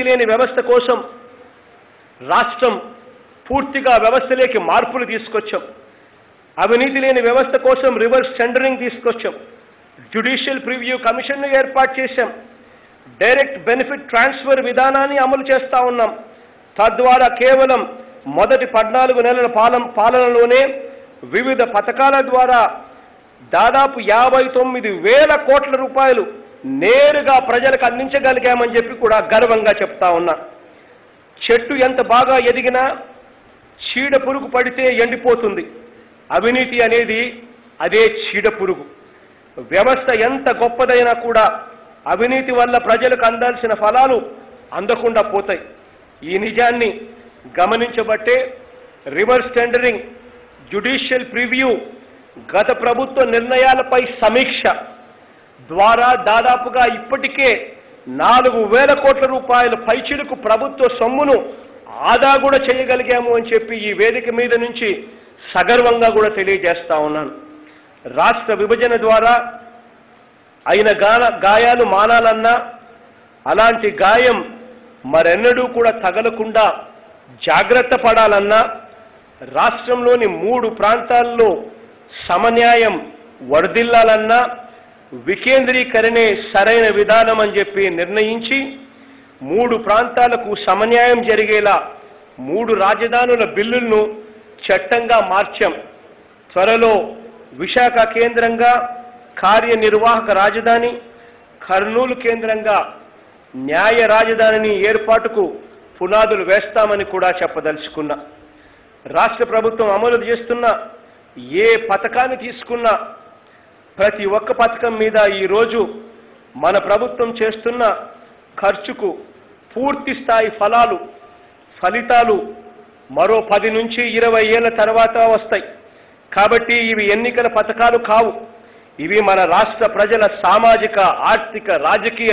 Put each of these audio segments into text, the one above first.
లేని వ్యవస్థ కోసం రాష్ట్రం పూర్తిగా వ్యవస్థలోకి మార్పులు తీసుకొచ్చాం అవినీతి లేని వ్యవస్థ కోసం రివర్స్ టెండరింగ్ తీసుకొచ్చాం జ్యుడిషియల్ ప్రివ్యూ కమిషన్ను ఏర్పాటు చేశాం డైరెక్ట్ బెనిఫిట్ ట్రాన్స్ఫర్ విధానాన్ని అమలు చేస్తా ఉన్నాం తద్వారా కేవలం మొదటి పద్నాలుగు నెలల పాలన పాలనలోనే వివిధ పథకాల ద్వారా దాదాపు యాభై తొమ్మిది వేల కోట్ల రూపాయలు నేరుగా ప్రజలకు అందించగలిగామని చెప్పి కూడా గర్వంగా చెప్తా ఉన్నా చెట్టు ఎంత బాగా ఎదిగినా చీడ పురుగు పడితే ఎండిపోతుంది అవినీతి అనేది అదే చీడ పురుగు వ్యవస్థ ఎంత గొప్పదైనా కూడా అవినీతి వల్ల ప్రజలకు అందాల్సిన ఫలాలు అందకుండా పోతాయి ఈ నిజాన్ని గమనించబట్టే రివర్స్ టెండరింగ్ జ్యుడిషియల్ ప్రివ్యూ గత ప్రభుత్వ నిర్ణయాలపై సమీక్ష ద్వారా దాదాపుగా ఇప్పటికే నాలుగు వేల కోట్ల రూపాయల పైచిలుకు ప్రభుత్వ సొమ్మును ఆదా కూడా చేయగలిగాము అని చెప్పి ఈ వేదిక మీద నుంచి సగర్వంగా కూడా తెలియజేస్తా ఉన్నాను రాష్ట్ర విభజన ద్వారా అయిన గాన గాయాలు మానాలన్నా అలాంటి గాయం మరెన్నడూ కూడా తగలకుండా జాగ్రత్త పడాలన్నా రాష్ట్రంలోని మూడు ప్రాంతాల్లో సమన్యాయం వర్ధిల్లాలన్నా వికేంద్రీకరణే సరైన విధానం అని చెప్పి నిర్ణయించి మూడు ప్రాంతాలకు సమన్యాయం జరిగేలా మూడు రాజధానుల బిల్లులను చట్టంగా మార్చాం త్వరలో విశాఖ కేంద్రంగా కార్యనిర్వాహక రాజధాని కర్నూలు కేంద్రంగా న్యాయ రాజధానిని ఏర్పాటుకు పునాదులు వేస్తామని కూడా చెప్పదలుచుకున్నా రాష్ట్ర ప్రభుత్వం అమలు చేస్తున్న ఏ పథకాన్ని తీసుకున్నా ప్రతి ఒక్క పథకం మీద ఈరోజు మన ప్రభుత్వం చేస్తున్న ఖర్చుకు పూర్తి స్థాయి ఫలాలు ఫలితాలు మరో పది నుంచి ఇరవై ఏళ్ల తర్వాత వస్తాయి కాబట్టి ఇవి ఎన్నికల పథకాలు కావు ఇవి మన రాష్ట్ర ప్రజల సామాజిక ఆర్థిక రాజకీయ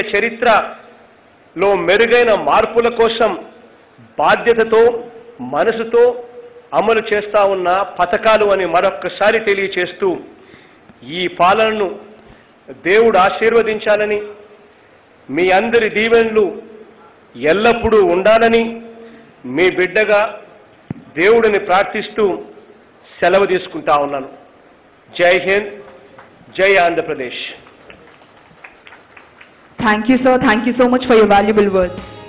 చరిత్రలో మెరుగైన మార్పుల కోసం బాధ్యతతో మనసుతో అమలు చేస్తా ఉన్న పథకాలు అని మరొక్కసారి తెలియచేస్తూ ఈ పాలనను దేవుడు ఆశీర్వదించాలని మీ అందరి దీవెనలు ఎల్లప్పుడూ ఉండాలని మీ బిడ్డగా దేవుడిని ప్రార్థిస్తూ సెలవు తీసుకుంటా ఉన్నాను జై హింద్ జై Andhra Pradesh Thank you, sir. Thank you so much for your valuable words.